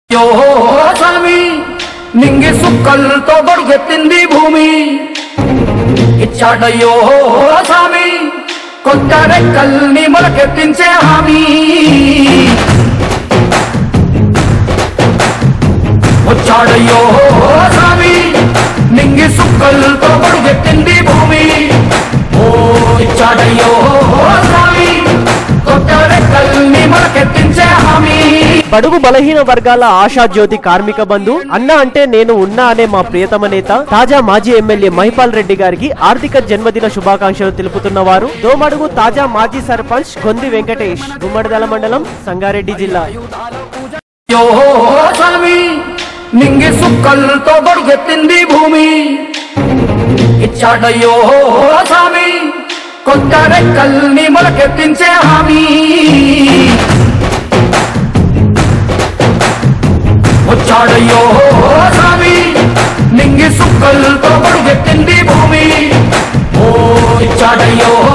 యో స్వామి నింగి సుక్కలతో గొడుగెత్తింది భూమి ఇచ్చాడయ్యో స్వామి కొత్త రెక్కల్ని మొలకెత్తించే హామీ వచ్చాడయ్యో స్వామి నింగి సుక్కలతో గొడుగెత్తింది భూమి ఓ ఇచ్చాడయ్యో స్వామి కొత్త రెక్కల్ని మొలకెత్తించే హామీ బడుగు బలహీన వర్గాల ఆశాజ్యోతి కార్మిక బంధు అన్న అంటే నేను ఉన్నా అనే మా ప్రియతమ నేత తాజా మాజీ ఎమ్మెల్యే మహిపాల్ రెడ్డి గారికి ఆర్థిక జన్మదిన శుభాకాంక్షలు తెలుపుతున్న వారు దోమడుగు తాజా మాజీ సర్పంచ్ కొంది వెంకటేష్ గుమ్మడిదల మండలం సంగారెడ్డి జిల్లా యో స్వామి నింగి సుక్కలతో గొడుగెత్తింది భూమి ఇచ్చాడయ్యో స్వామి కొత్త రెక్కల్ని మొలకెత్తించే హామీ వచ్చాడయ్యో స్వామి నింగి సుక్కలతో గొడుగెత్తింది భూమి ఓ ఇచ్చాడయ్యో